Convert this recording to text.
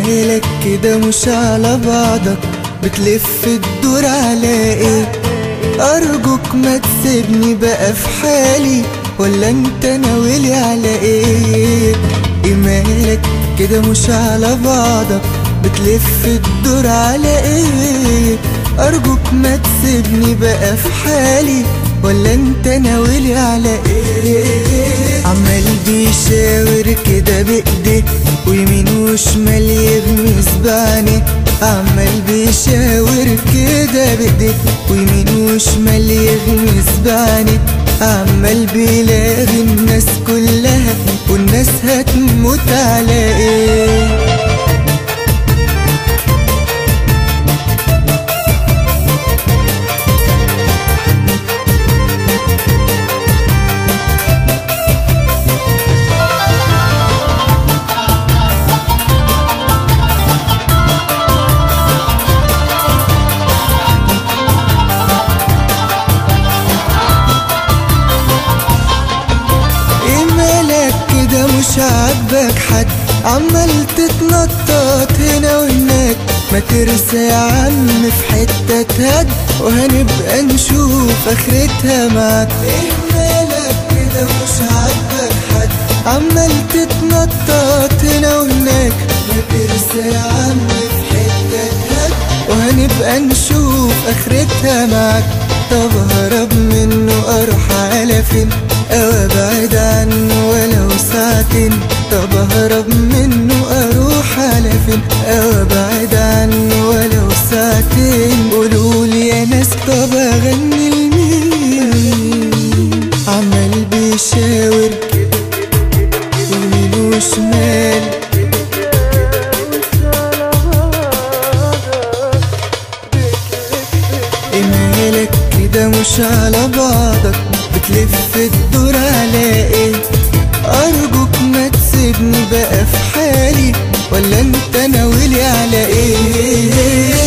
مالك كده مش على بعضك بتلف الدور على ايه ارجوك ما تسيبني بقى في حالي ولا انت ناويلي على ايه ايه مالك كده مش على بعضك بتلف الدور على ايه ارجوك ما تسيبني بقى في حالي ولا انت ناويلي على ايه عمال بيشاور كده بايديه ويمين وشمال يغمس بعينيه عمال بيشاور كده بايديه ويمين وشمال يغمس بعينيه عمال بيلاغي الناس كلها والناس هتموت على ايه ايه مالك كده مش عاجبك حد عمال تتنطط هنا وهناك ما ترسى يا عم في حتة تهد وهنبقى نشوف اخرتها معاك ايه مالك كده مش عاجبك حد عمال تتنطط هنا وهناك ما ترسى يا عم في حتة تهد وهنبقى نشوف اخرتها معاك طب هرب منه اروح على فين او ابعد عنه ولو ساعتين طب هرب منه اروح على فين او ابعد عنه ولو ساعتين قولولي يا ناس طب اغني لمين عمال بيشاور يمين وشمال ايه مالك كده مش على بعضك بتلف الدور على ايه ارجوك ما تسيبني بقى في حالي ولا انت ناويلي على ايه